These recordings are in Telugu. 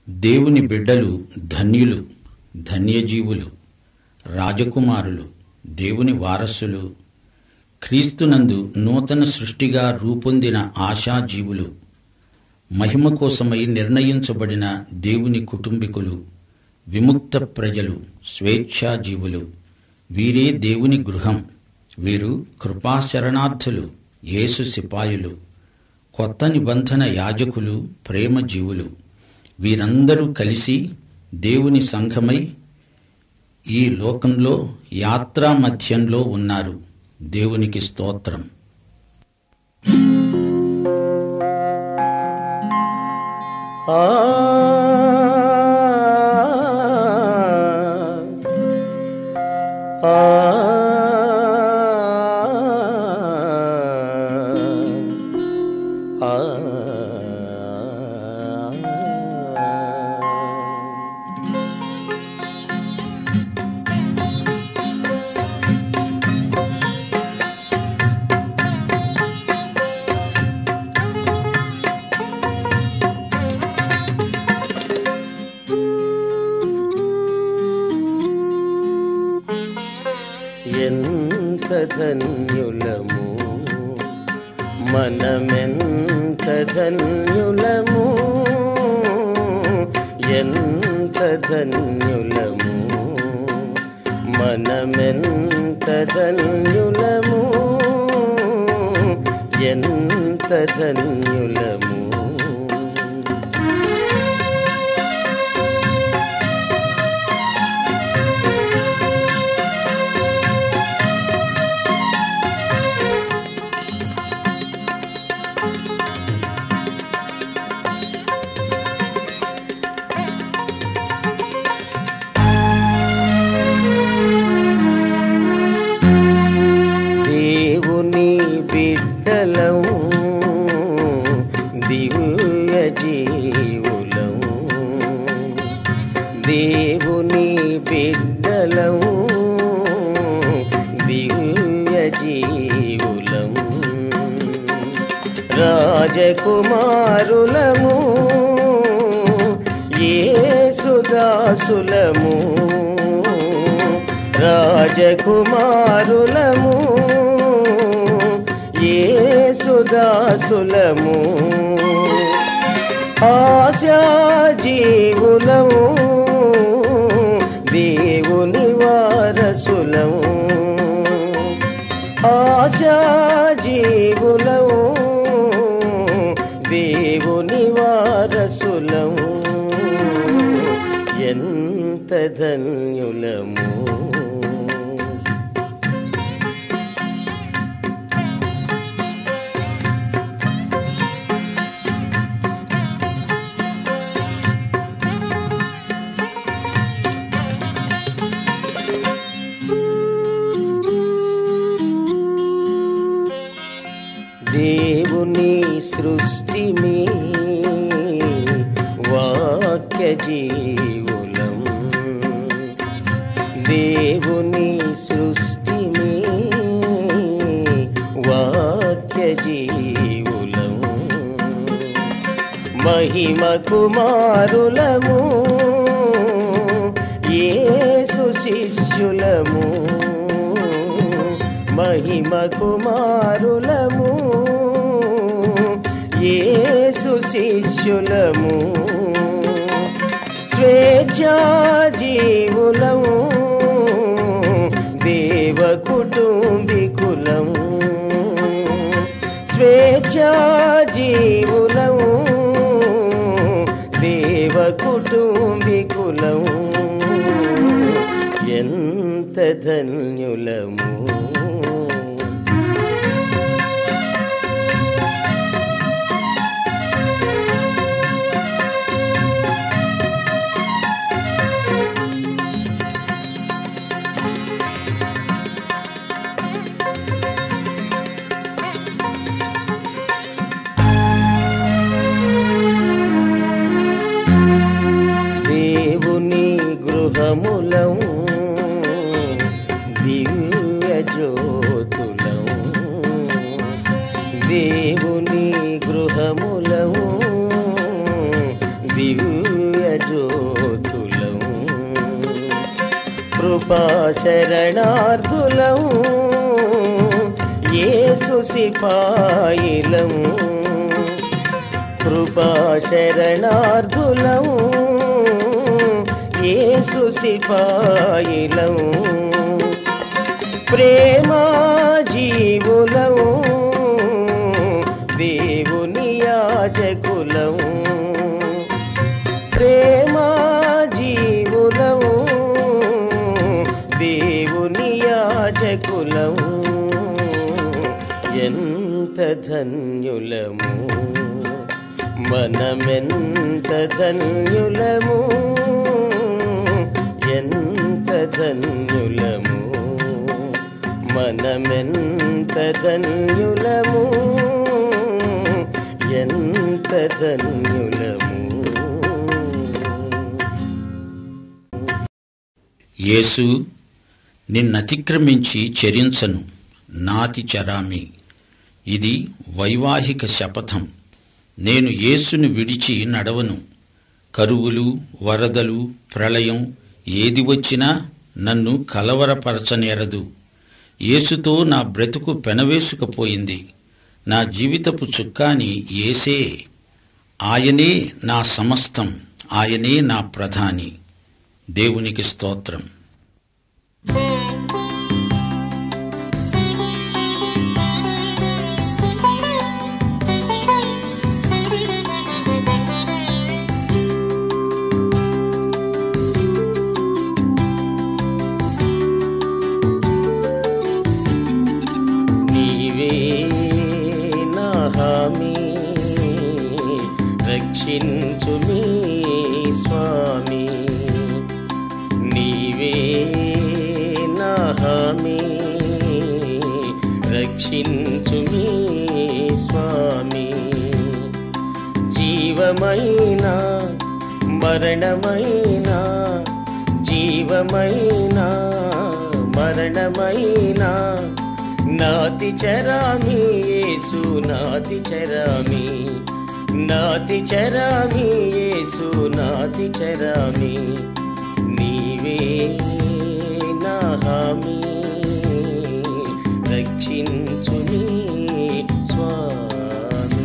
దేవుని బిడ్డలు ధన్యులు ధన్యజీవులు రాజకుమారులు దేవుని వారసులు క్రీస్తునందు నూతన సృష్టిగా రూపొందిన ఆశాజీవులు మహిమ కోసమై నిర్ణయించబడిన దేవుని కుటుంబీకులు విముక్త ప్రజలు స్వేచ్ఛాజీవులు వీరే దేవుని గృహం వీరు కృపాశరణార్థులు యేసు సిపాయులు కొత్త నిబంధన యాజకులు ప్రేమ జీవులు వీరందరూ కలిసి దేవుని సంఘమై ఈ లోకంలో యాత్రా మధ్యంలో ఉన్నారు దేవునికి స్తోత్రం ఆ ఆ ఆ ఎంత ధన్యులము మనమెంత ధన్యులము ఎంత ధన్యులము మనమెంత ధన్యులము ఎంత ధన్యులము దేవుని బిడ్డలము దివ్య జీవులము దేవుని బిడ్డలము దివ్య జీవులము రాజకుమారులము యేసుదాసులము రాజకుమారులము యేసుదాసులము ఆశా జీవులము దేవుని వారసులము ఆశా జీవులము దేవుని వారసులము ఎంత ధన్యులము దేవుని సృష్టి మీ వాక్య జీవులం దేవుని సృష్టి మీ వాక్య జీవులం మహిమ కుమారులము యేసు శిష్యులము మహిమ కుమారులము యేసు శిష్యులము స్వేచ్ఛా జీవులము దేవ కుటుంబికులము స్వేచ్ఛా జీవులము దేవ కుటుంబికులము ఎంత ధన్యులము దేవుని గృహములము దివ్య జ్యోతులము జ్యోతులం కృపా శరణార్థులం యేసు సిపాయిలం కృపా శరణార్థులం యేసు సిపాయిలం ప్రేమా జీవులం దేవుని యాజకులం ప్రేమా జీవులం దేవుని యాజకులం ఎంత ధన్యులము మనమెంత ధన్యులము ఎంత ధన్యులము మనమెంత ధన్యులము ఎంత ధన్యులము యేసు నిన్నతిక్రమించి చరించను నాతి చరామి ఇది వైవాహిక శపథం నేను యేసును విడిచి నడవను కరువులు వరదలు ప్రళయం ఏది వచ్చినా నన్ను కలవరపరచనేరదు యేసుతో నా బ్రతుకు పెనవేసుకుపోయింది నా జీవితపు చుక్కాని ఏసే ఆయనే నా సమస్తం ఆయనే నా ప్రధాని దేవునికి స్తోత్రం నీవే నా హామీ రక్షించు మీ స్వామి నీవే నా హామీ రక్షించు మీ స్వామి జీవమైన మరణమైన జీవమైన మరణమైన నాతి చరామి యేసు నాతి చరామి నాతి చరామి యేసు నాతి చరామి నీవే నా హామీ రక్షించు నీ స్వామి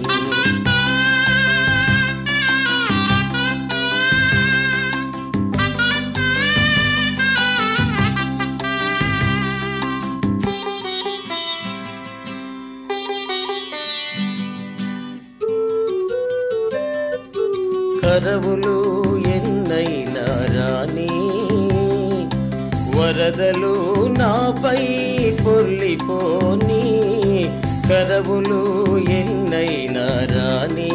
కరవులు ఎన్నైనా రాని వరదలు నాపై పొర్లిపోని కరవులు ఎన్నైనా రాని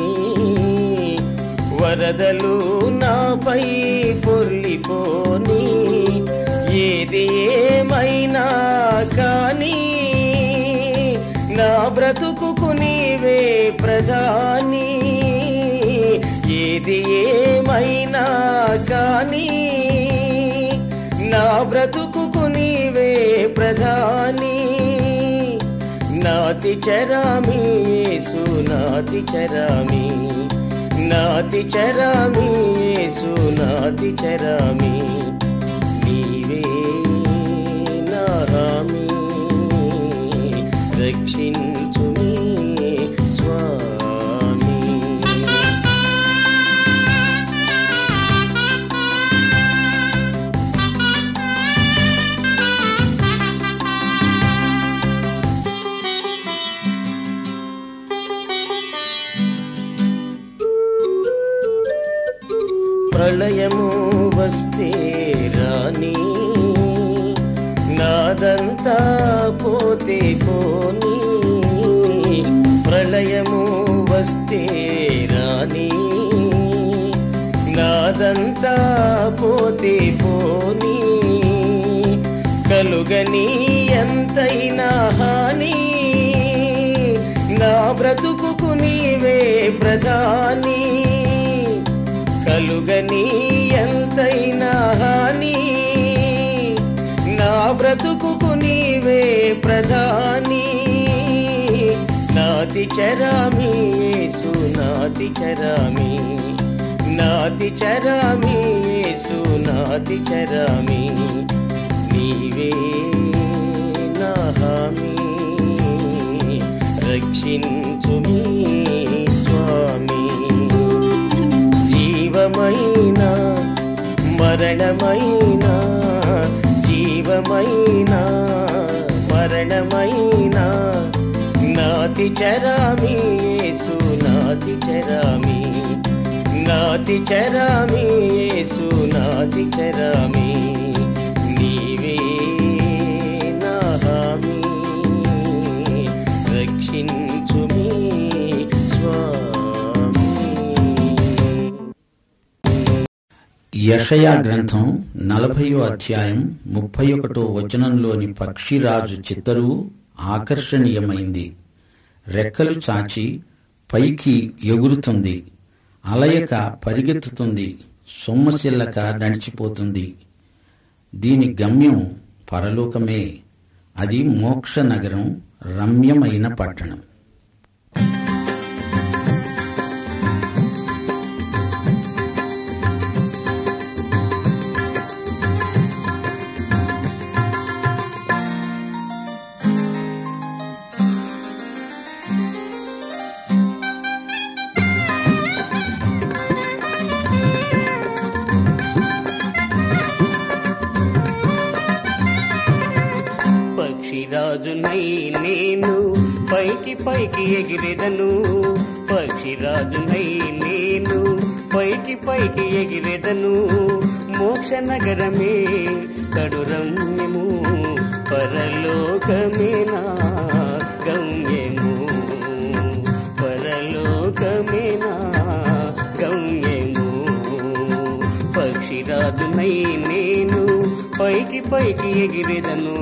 వరదలు నాపై పొర్లిపోని ఏది ఏమైనా కానీ నా బ్రతుకుకు నీవే ప్రధాని ఏది ఏమైనా కానీ నా బ్రతుకుకు నీవే ప్రధాని నాతి చరామి యేసు నాతి చరామి నాతి చరామి యేసు నాతి చరామి నీవే నా హామీ రక్షించు నీ స్వామి ప్రళయము వస్తే రాని నాదంతా పోతే పోని ప్రళయము వస్తే రాని నాదంతా పోతే పోని కలుగని ఎంతైనా హాని నా బ్రతుకుకు నీవే ప్రధాని కలుగని ఎంతైనా హాని నా బ్రతుకుకు నీవే ప్రధాని నాతి చరామి యేసు నాతి చరామి నాతి చరామి యేసు నాతి చరామి నీవే నా హామీ రక్షించుమి స్వామి జీవమైన మరణమైన జీవమైన మరణమైన నాతి చరామి యేసు నాతి చరామి నాతి చరామి యేసు నాతి చరామి నీవే నా హామీ రక్షించుమి స్వామి యషయా గ్రంథం నలభయో అధ్యాయం ముప్పై ఒకటో వచనంలోని పక్షిరాజు చిత్తరువు ఆకర్షణీయమైంది రెక్కలు చాచి పైకి ఎగురుతుంది అలయక పరిగెత్తుతుంది సొమ్మసిల్లక నడిచిపోతుంది దీని గమ్యం పరలోకమే అది మోక్ష నగరం రమ్యమైన పట్టణం పక్షిరాజునై నేను పైకి పైకి ఎగిరెదను పక్షిరాజునై నేను పైకి పైకి ఎగిరెదను మోక్ష నగరమే కడురమ్యము పరలోకమేనా గమ్యము పరలోకమేనా గమ్యము పక్షిరాజునై నేను పైకి పైకి ఎగిరెదను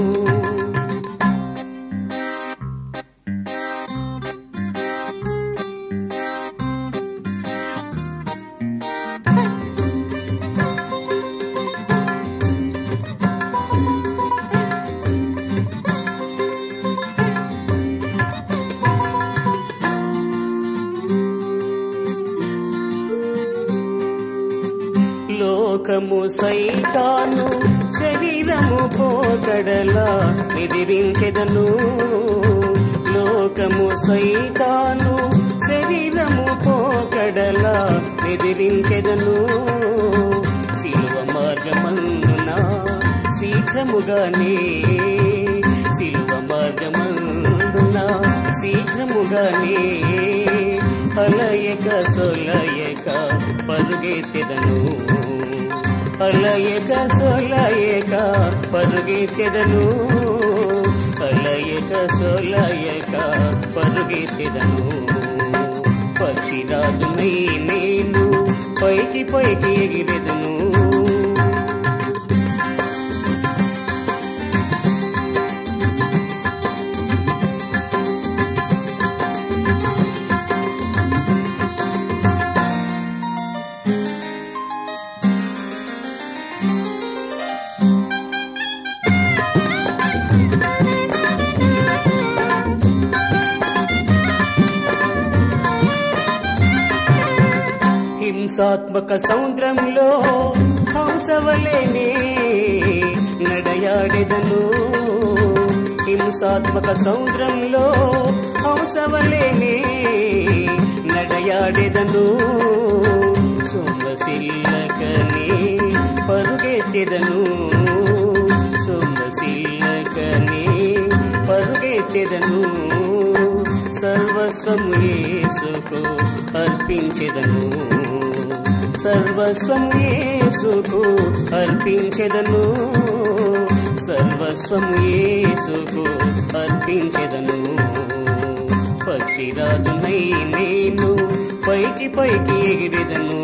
లోకము సైతాను శరీరము పోకడలా ఎదిరించెదను లోకము సైతాను శరీరము పోకడలా ఎదిరించెదను శిలువ మార్గమందున శీఘ్రముగానే శిలువ మార్గమందున శీఘ్రముగానే అలయక సొలయక పరుగెత్తెదను అలయక సొలయక పరుగెత్తెదను అలయక సొలయక పరుగెత్తెదను పక్షిరాజునై నేను పైకి పైకి ఎగిరెదను హింసాత్మక సముద్రంలో హంసవలేనే నడయాడెదను హింసాత్మక సముద్రంలో హంసవలేనే నడయాడెదను సొమ్మసిల్లకనే పరుగెత్తెదను సొమ్మసిల్లకనే పరుగెత్తెదను సర్వస్వము యేసుకు అర్పించెదను సర్వస్వము యేసుకు అర్పించెదను సర్వస్వము యేసుకు అర్పించెదను పక్షిరాజునై నేను పైకి పైకి ఎగిరెదను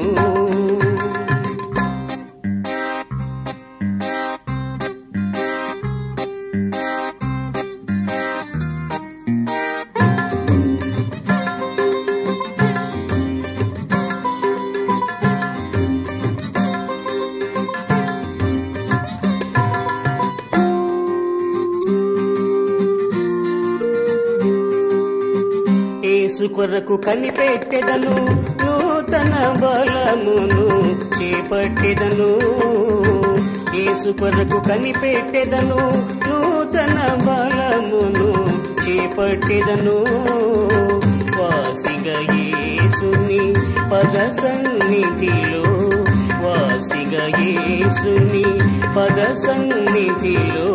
కొరకు కనిపెట్టెదను నూతన బలమును చేపట్టెదను యేసు కొరకు కనిపెట్టెదను నూతన బలమును చేపట్టెదను వాసిగా యేసుని పద సన్నిధిలో వాసిగా యేసుని పద సన్నిధిలో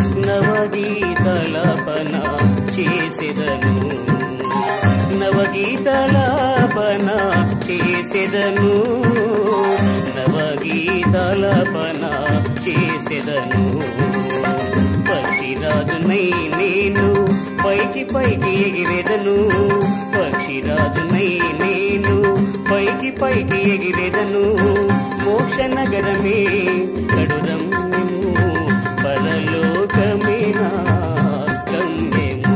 నవగీతలపన చేసెదను నవగీతలాపన చేసెదను నవగీతలాపన చేసెదను పక్షిరాజునై నేను పైకి పైకి ఎగిరెదను పక్షిరాజునై నేను పైకి పైకి ఎగిరెదను మోక్ష నగరమే కడురమ్యము పరలోకమేనా గమ్యము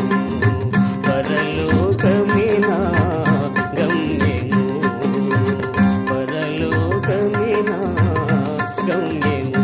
పరలోకమేనా గమ్యము పరలోకమేనా గమ్యము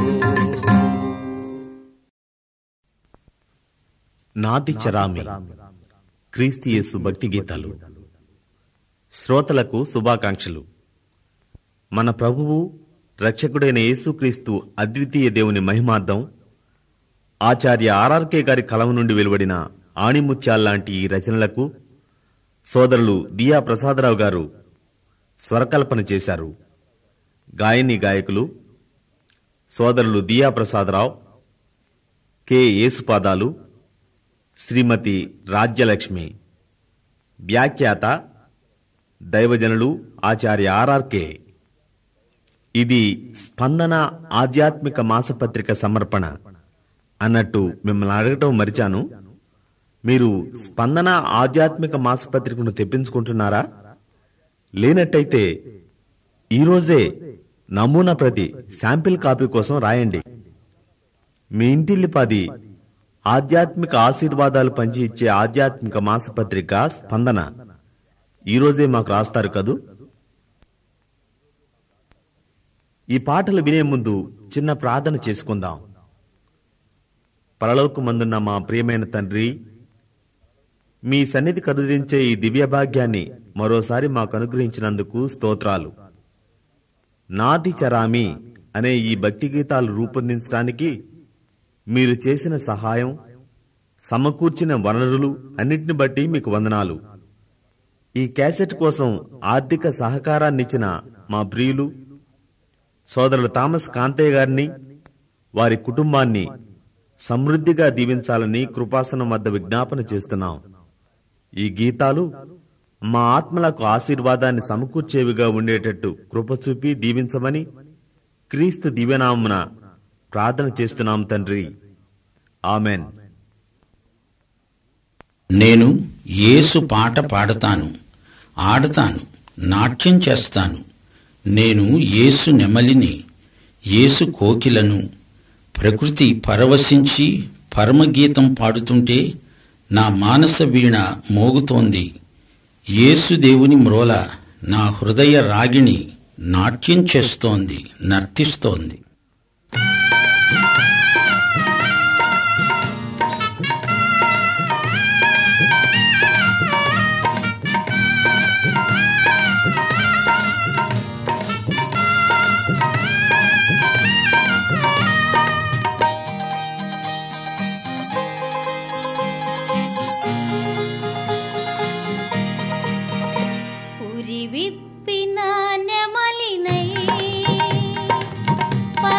నాది చరామి క్రీస్తు యేసు భక్తి గీతాలు శ్రోతలకు శుభాకాంక్షలు మన ప్రభువు రక్షకుడైన యేసుక్రీస్తు అద్వితీయ దేవుని మహిమార్థం ఆచార్య ఆర్ఆర్కే గారి కలం నుండి వెలువడిన ఆణిముత్యాల్లాంటి ఈ రచనలకు సోదరులు దియా ప్రసాదరావు గారు స్వరకల్పన చేశారు గాయని గాయకులు సోదరులు దియా ప్రసాదరావు కె యేసుపాదాలు శ్రీమతి రాజ్యలక్ష్మి వ్యాఖ్యాత దైవజనులు ఆచార్య ఆర్ఆర్కే ఇది స్పందన ఆధ్యాత్మిక మాసపత్రిక సమర్పణ అన్నట్టు మిమ్మల్ని అడగటం మరిచాను మీరు స్పందన ఆధ్యాత్మిక మాసపత్రికను తెప్పించుకుంటున్నారా లేనట్టయితే ఈరోజే నమూనా ప్రతి శాంపిల్ కాపీ కోసం రాయండి మీ ఇంటిల్లిపాది ఆధ్యాత్మిక ఆశీర్వాదాలు పంచి ఇచ్చే ఆధ్యాత్మిక మాసపత్రిక స్పందన ఈరోజే మాకు రాస్తారు కదూ ఈ పాటలు వినే ముందు చిన్న ప్రార్థన చేసుకుందాం పరలోకమందున్న మా ప్రియమైన తండ్రి మీ సన్నిధి కరుదించే ఈ దివ్య భాగ్యాన్ని మరోసారి మాకు అనుగ్రహించినందుకు స్తోత్రాలు నాది చరామి అనే ఈ భక్తి గీతాలు రూపొందించడానికి మీరు చేసిన సహాయం సమకూర్చిన వనరులు అన్నిటిని బట్టి మీకు వందనాలు ఈ క్యాసెట్ కోసం ఆర్థిక సహకారాన్నిచ్చిన మా ప్రియులు సోదరులు థామస్ కాంతయ్య గారిని వారి కుటుంబాన్ని సమృద్ధిగా దీవించాలని కృపాసనం వద్ద విజ్ఞాపన చేస్తున్నాం ఈ గీతాలు మా ఆత్మలకు ఆశీర్వాదాన్ని సమకూర్చేవిగా ఉండేటట్టు కృప చూపి దీవించమని క్రీస్తు దివ్యనామమున ప్రార్థన చేస్తున్నాం తండ్రి ఆమెన్ నేను యేసు పాట పాడతాను ఆడతాను నాట్యం చేస్తాను నేను యేసు నెమలిని యేసు కోకిలను ప్రకృతి పరవశించి పరమగీతం పాడుతుంటే నా మానస వీణ మోగుతోంది యేసు దేవుని మ్రోల నా హృదయ రాగిణి నాట్యం చేస్తోంది నర్తిస్తోంది ఉరి విప్పిన నెమలినై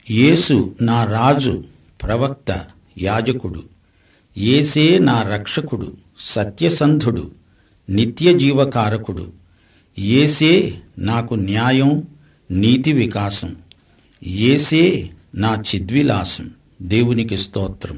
యేసు నా రాజు ప్రవక్త యాజకుడు ఏసే నా రక్షకుడు సత్యసంధుడు నిత్య జీవకారకుడు ఏసే నాకు న్యాయం నీతి వికాసం ఏసే నా చిద్విలాసం దేవునికి స్తోత్రం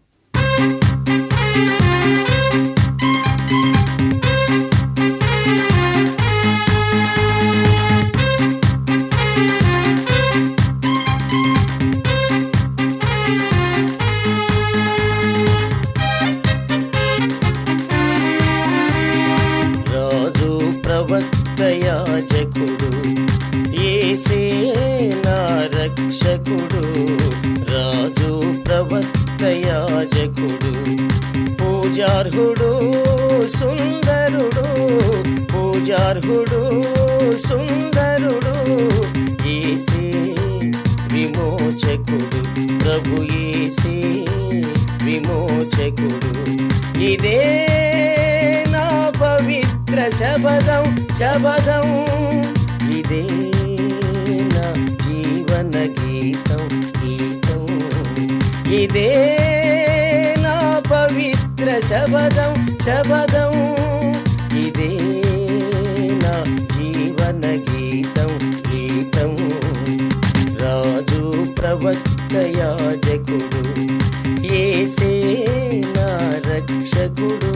రాజు ప్రవక్త యాజకుడు ఏసే నా రక్షకుడు రాజు ప్రవక్త యాజకుడు పూజార్హుడు సుందరుడు పూజార్హుడు సుందరుడు ఏసే విమోచకుడు ప్రభు ఏసే విమోచకుడు ఇదే నా పవిత్ర శబదం శబదం ఇదే నా జీవన గీతం గీతం ఇదే నా పవిత్ర శబదం శబదం ఇదే నా జీవన గీతం గీతం రాజు ప్రవక్త యాజకుడు ఏసే నా రక్షకుడు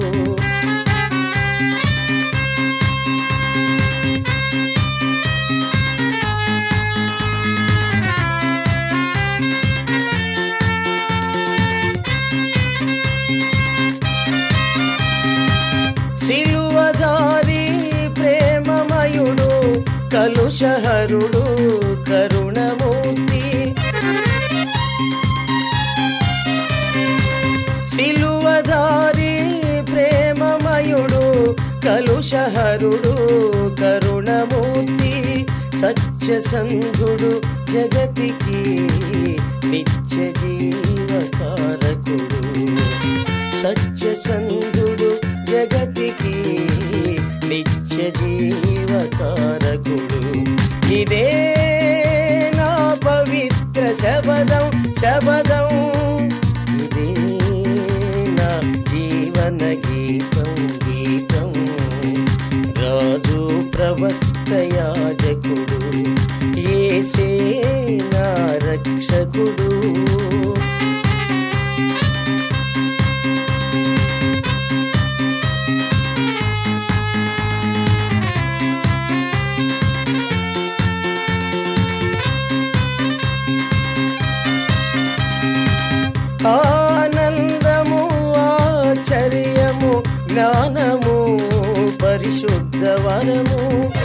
సిలువదారి ప్రేమమయుడు కలుషహరుడు కరుణమూర్తి సిలువదారి ప్రేమమయుడు కలుషహరుడు కరుణమూర్తి సత్యసంధుడు జగతికి నిత్య జీవకారకుడు సత్యసంధుడు జగతికి నిత్య జీవకారకుడు ఇదే నా పవిత్ర శబదం శబదం ఇదే నా జీవన గీతం గీతం రాజు ప్రవక్త యాజకుడు ఏసే నా రక్షకుడు ఆనందము ఆశ్చర్యము జ్ఞానము పరిశుద్ధ వరము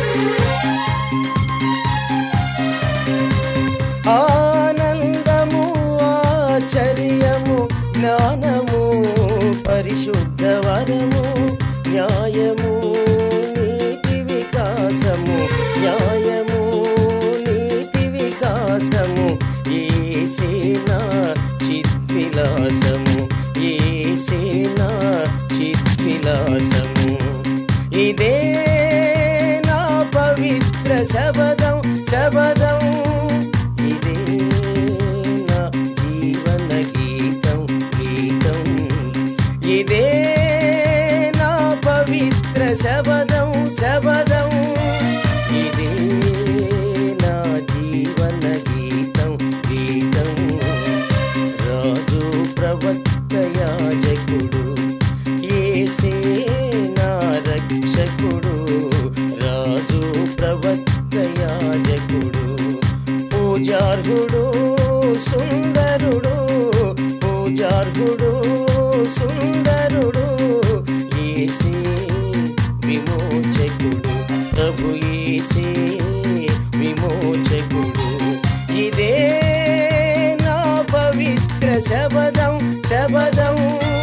ఆనందము ఆశ్చర్యము జ్ఞానము పరిశుద్ధ వరము న్యాయము నీతి వికాసము న్యాయము నీతి వికాసము ఏసేనా చిద్విలాసము ఏసేనా చిద్విలాసము ఇదే నా పవిత్ర శబదం శబదం ఇదే నా జీవన గీతం గీతం ఇదే నా పవిత్ర శబదం శబదం ఇదే నా జీవన గీతం గీతం రాజు ప్రవక్త యాజకుడు ఏసే నా రక్షకుడు రాజు ప్రవక్త యాజకుడు పూజార్హుడు సుందరుడు పూజార్హుడు సుందరుడు ఏసే విమోచకుడు ప్రభు ఏసే విమోచకుడు ఇదే నా పవిత్ర శబదం శబదం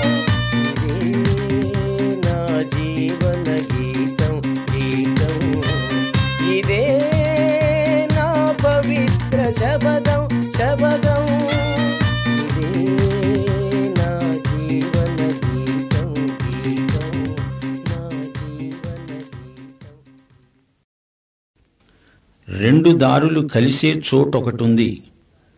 ఇదే నా జీవన గీతం గీతం ఇదే నా పవిత్ర శబదం శబదం ఇదే నా జీవన గీతం గీతం నా జీవన గీతం రెండు దారులు కలిసే చోటొకటుంది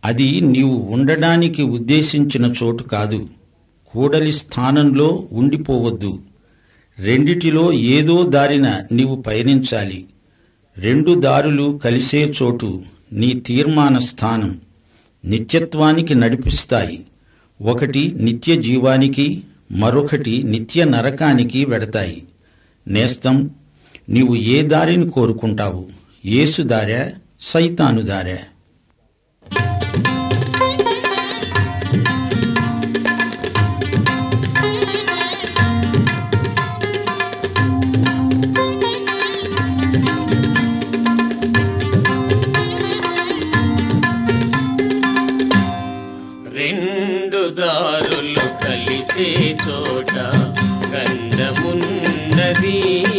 అది నీవు ఉండడానికి ఉద్దేశించిన చోటు కాదు కూడలి స్థానంలో ఉండిపోవద్దు రెండిటిలో ఏదో దారిన నీవు పయనించాలి రెండు దారులు కలిసే చోటు నీ తీర్మాన స్థానం నిత్యత్వానికి నడిపిస్తాయి ఒకటి నిత్య జీవానికి మరొకటి నిత్య నరకానికి వెడతాయి నేస్తం నీవు ఏ దారిని కోరుకుంటావు యేసు దారా సైతాను దారా రెండు దారులు కలిసే చోట గంధమున్నది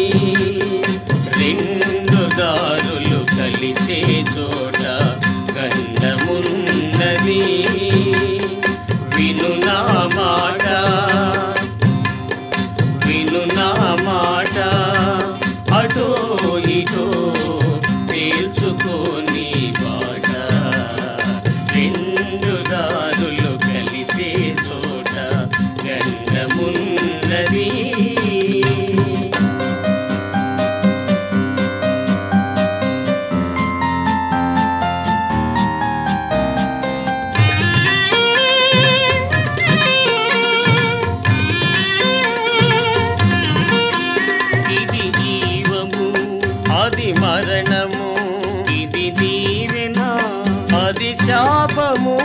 రెండు దారులు కలిసే చోట గంధమున్నది విను నా మాట విను నా మాట అటో ఇటో తేల్చుకోని బాట రెండు దారులు కలిసే చోట గంధమున్నది ఇది జీవము అది మరణము ఇది దీవెన అది శాపము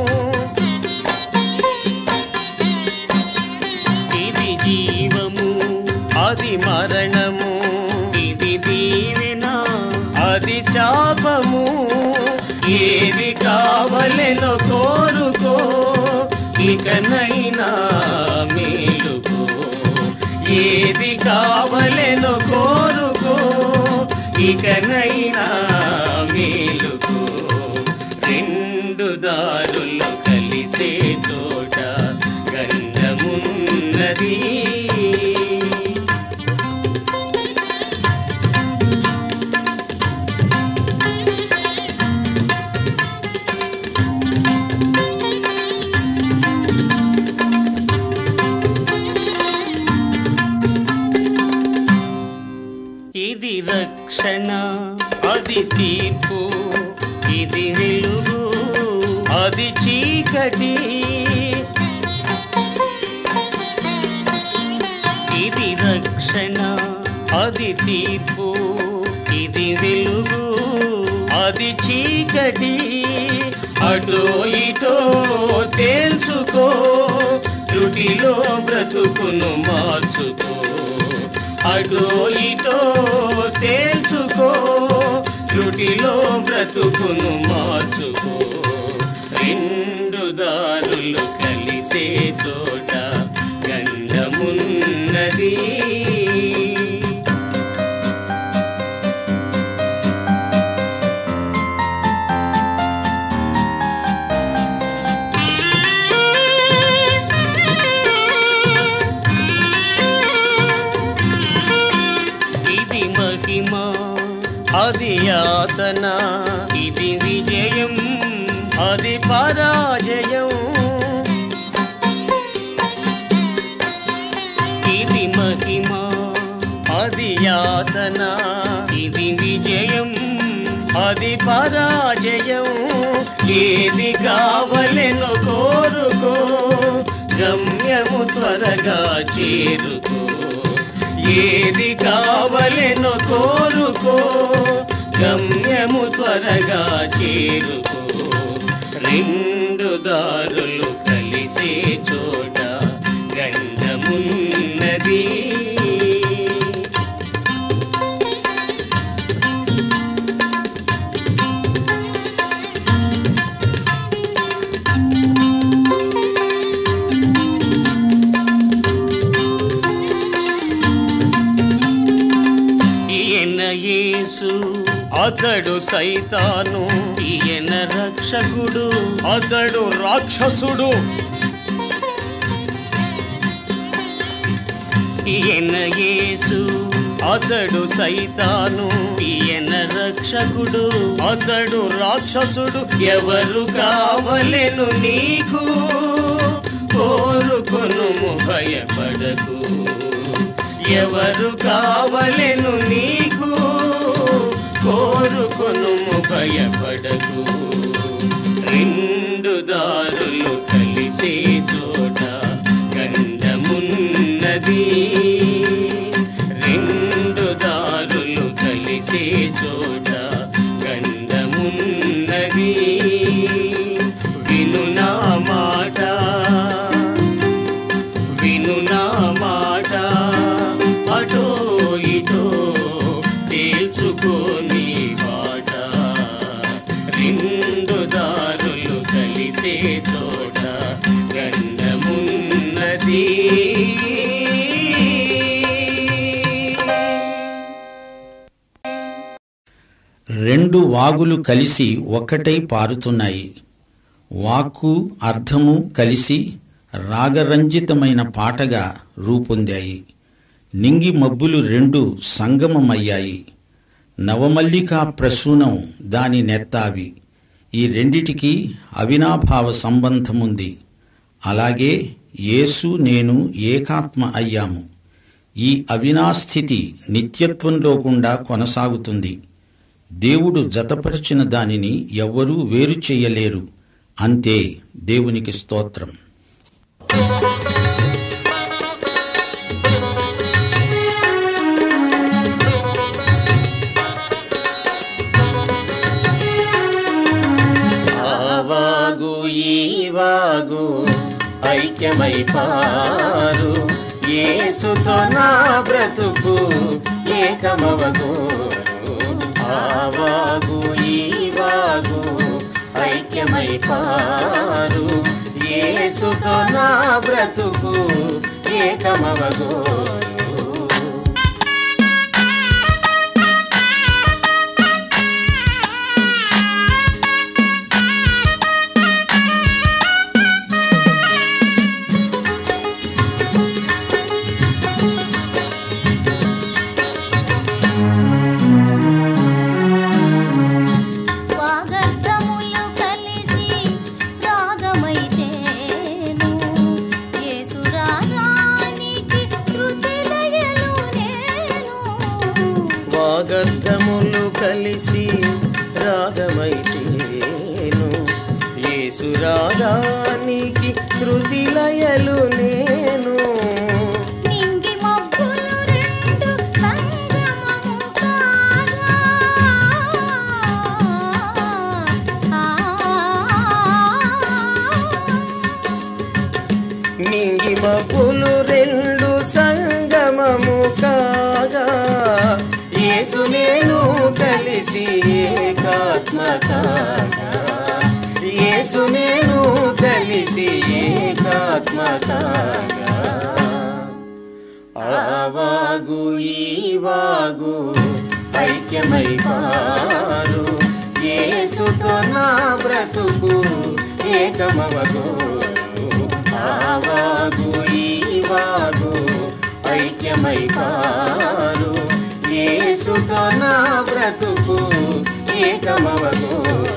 ఇది జీవము అది మరణము ఇది దీవెన అది శాపము ఏది కావలెనో కోరుకో ఇకనైనా మేలుకో ఏది కావలెనో కోరుకో ఇకనైనా మేలుకో రెండు దారులు కలిసే చోట గంధమున్నది ఇది రక్షణ అది తీర్పు ఇది వెలుగు అది చీకటి ఇది రక్షణ అది తీర్పు ఇది వెలుగు అది చీకటి అటో ఇటో తేల్చుకో త్రుటిలో బ్రతుకును మార్చుకో అటో ఇటో తేల్చుకో త్రుటిలో బ్రతుకును మార్చుకో రెండు దారులు కలిసే చోట గంధమున్నది ఇది మహిమ అది యాతన ఇది విజయం అది పరాజయం ఇది మహిమ అది యాతన ఇది విజయం అది పరాజయం ఏది కావలెను కోరుకో గమ్యము త్వరగా చేరుకో ఏది కావలెను కోరుకో గమ్యము త్వరగా చేరుకో రెండు దారులు కలిసే చోట గంధమున్నది ఈయన యేసు అతడు సైతాను ఈయన రక్షకుడు అతడు రాక్షసుడు ఈయన యేసు అతడు సైతాను ఈయన రక్షకుడు అతడు రాక్షసుడు ఎవరు కావలెను నీకు కోరుకొను భయపడకు ఎవరు కావలెను నీకు కోరుకొను భయపడకు రెండు దారులు కలిసే చోట గంధమున్నది రెండు దారులు కలిసే చోట గంధమున్నది విను నా మాట విను నా మాట అటో ఇటో తేల్చుకోని బాట రెండు దారులు కలిసే చోట గంధమున్నది రెండు వాగులు కలిసి ఒక్కటై పారుతున్నాయి వాక్కు అర్థము కలిసి రాగరంజితమైన పాటగా రూపొందాయి నింగి మబ్బులు రెండు సంగమమయ్యాయి నవమల్లికా ప్రసూనం దాని నెత్తావి ఈ రెండిటికి అవినాభావ సంబంధముంది అలాగే యేసు నేను ఏకాత్మ అయ్యాము ఈ అవినాస్థితి నిత్యత్వంలో గుండా కొనసాగుతుంది దేవుడు జతపరిచిన దానిని ఎవ్వరూ వేరు చేయలేరు అంతే దేవునికి స్తోత్రం ఆవాగు ఈవాగు ఐక్యమై పారు యేసుతో నా బ్రతుకు ఏకమవగు ఆవాగు ఈవాగు ఐక్యమై పారు యేసుతో నా బ్రతుకు ఏకమవగు వాగర్థములు కలిసి రాగమైతేను యేసు రాగానికి శృతిలయలు నేను వాగర్థములు కలిసి రాగమైతేను యేసు రాగానికి శృతి లయలు నేను నింగి మబ్బులు రెండు సంగమము కాగా నింగి మబ్బులు రెండు సంగమము కాగా యేసు నేను కలిసి ఏకాత్మ కాగా యేసు నేను కలిసి ఏకాత్మ కాగా ఆవాగు ఈవాగు ఐక్యమై పారు యేసుతో నా బ్రతుకు ఏకమవగు ఆవాగు ఈవాగు ఐక్యమై పారు యేసుతో నా బ్రతుకు ఏకమవగు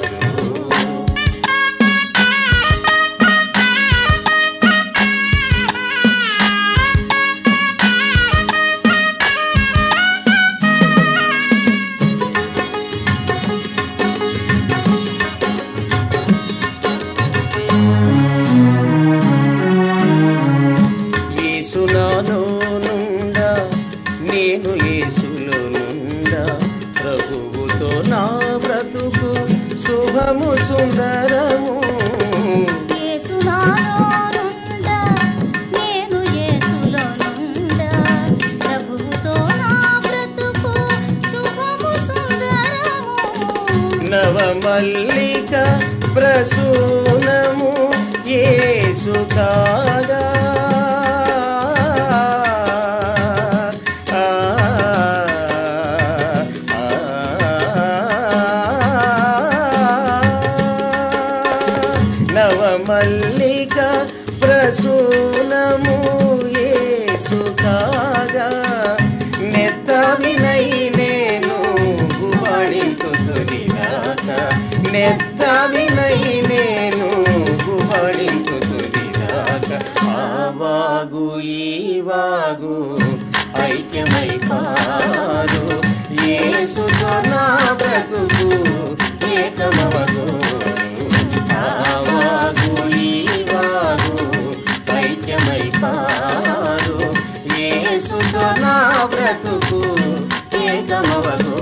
యేసునాలో నుండా నేను యేసులో నుండా ప్రభువుతో నా బ్రతుకు శుభము సుందరము యేసు నాలో నుండా నేను యేసులో నుండా ప్రభువుతో నా బ్రతుకు శుభము సుందరము నవమల్లిక ప్రసూనము యేసు కాగా ఆ, ఆ, నవమల్లిక ప్రసూనము యేసు కాగా నెత్త వినై నేను గుబడింతు తుదిగాక నెత్త వినై నేను గుబడింతు తుదిగాక ఆ వాగు ఈ వాగు ఐక్యమై పారు యేసుతో నా బ్రతుకు ఏకమవగు ఆ వాగు ఈ వాగు ఐక్యమై పారు యేసుతో నా బ్రతుకు ఏకమవగు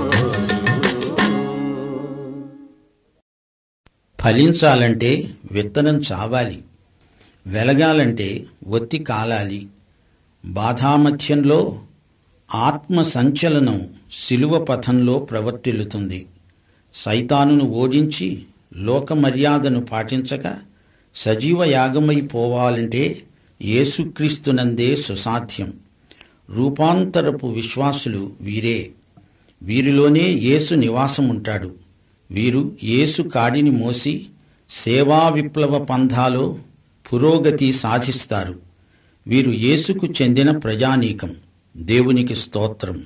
ఫలించాలంటే విత్తనం చావాలి వెలగాలంటే ఒత్తి కాలాలి బాధామధ్యంలో ఆత్మ సంచలనం శిలువ పథంలో ప్రవర్తిల్లుతుంది సైతానును ఓడించి లోక మర్యాదను పాటించక సజీవ యాగమై పోవాలంటే యేసుక్రీస్తునందే సుసాధ్యం రూపాంతరపు విశ్వాసులు వీరే వీరిలోనే యేసు నివాసం ఉంటాడు వీరు యేసు కాడిని మోసి సేవా విప్లవ పంథాలో పురోగతి సాధిస్తారు వీరు యేసుకు చెందిన ప్రజానీకం దేవునికి స్తోత్రం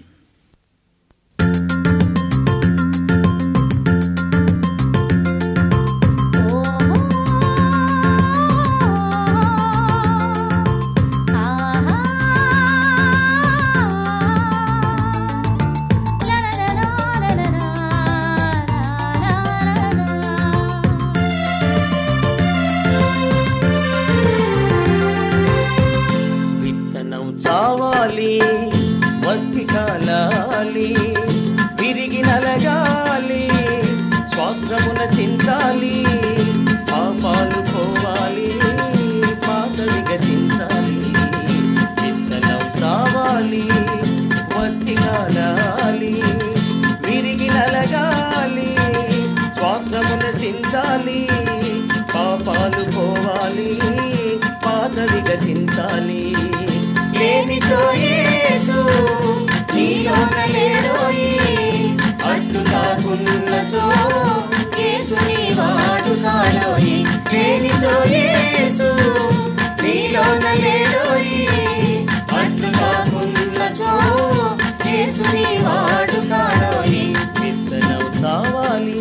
విత్తనం చావాలి వత్తి కాలాలి విరిగి నలగాలి స్వార్థమున చించాలి పాపాలు పోవాలి పాత విగతించాలి విత్తనం చావాలి వత్తి కాలాలి విరిగి నలగాలి స్వార్థమున చించాలి పాపాలు పోవాలి పాత విగతించాలి లేనిచో యేసు నీలోన లేడోయి అడ్డు కాకున్నచో యేసు నీ వాడు కాలోయి లేనిచో యేసు నీలోన లేడోయి అడ్డు కాకున్నచో యేసు నీ వాడు కాలోయి విత్తనం చావాలి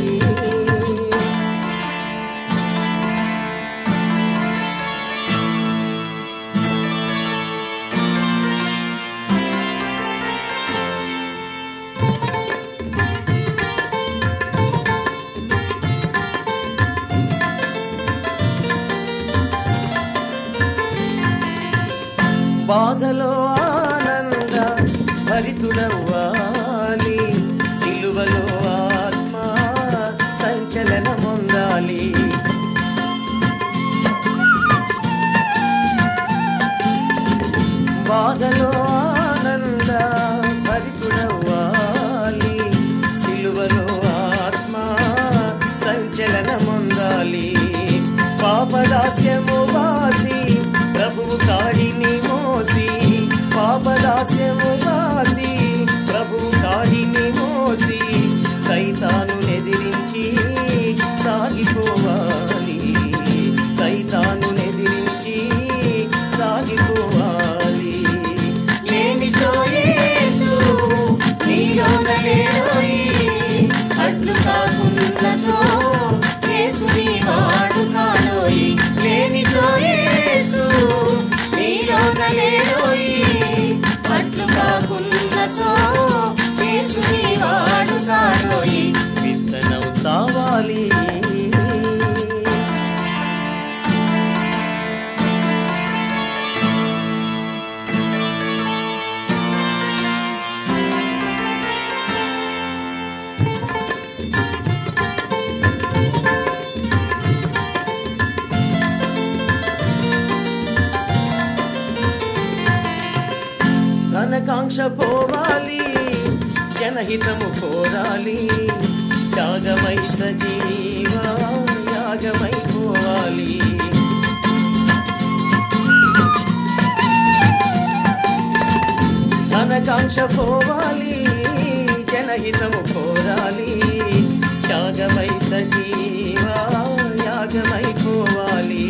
బాధలో ఆనంద భరితుడవ్వాలి సిలువలో ఆత్మ సంచలనమొందాలి బాధలో ఆనంద భరితుడవ్వాలి సిలువలో ఆత్మ సంచలనమొందాలి పాపదాస్యము వాసి ప్రభువు కాడిని మోసి పాపదాస్యము వాసి ప్రభువు కాడిని మోసి సైతాను ఎదిరించి సాగిపోవాలి సైతాను ఎదిరించి సాగిపోవాలి లేనిచో యేసు నీలోన లేడోయి అడ్లు కాకున్నచో యేసు నీ వాడు కాడోయి లేనిచో యేసు నీలోన లేడోయి అడ్లు కాకున్నచో యేసు నీ వాడు కాడోయి విత్తనం చావాలి ఘనకాంక్ష పోవాలి జనహితము కోరాలి త్యాగమై సజీవ యాగమై పోవాలి ఘనకాంక్ష పోవాలి జనహితము కోరాలి త్యాగమై సజీవ యాగమై పోవాలి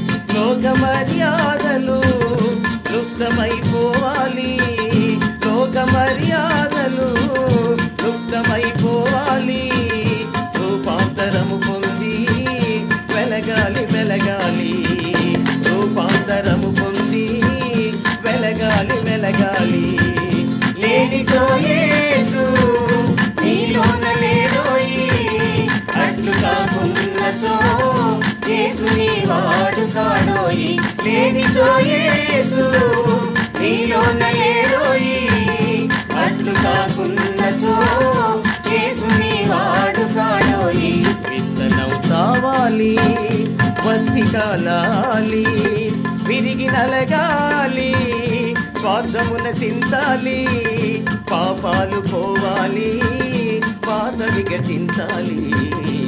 లోక మర్యాదలు లుప్తమైపోవాలి లోక లోక మర్యాదలు లుప్తమైపోవాలి రూపాంతరము పొంది వెలగాలి వెలగాలి రూపాంతరము పొంది వెలగాలి వెలగాలి లేనితో యేసు నీలోన లేరోయి అట్లు కాకున్నచో యేసు నీ వాడు కాడోయి లేనిచో యేసు నీలోన లేరోయి అట్లు కాకున్నచో యేసు నీ వాడు కాడోయి విత్తనం చావాలి వత్తి కాలాలి విరిగి నలగాలి స్వార్థము నశించాలి పాపాలు పోవాలి పాత విగతించాలి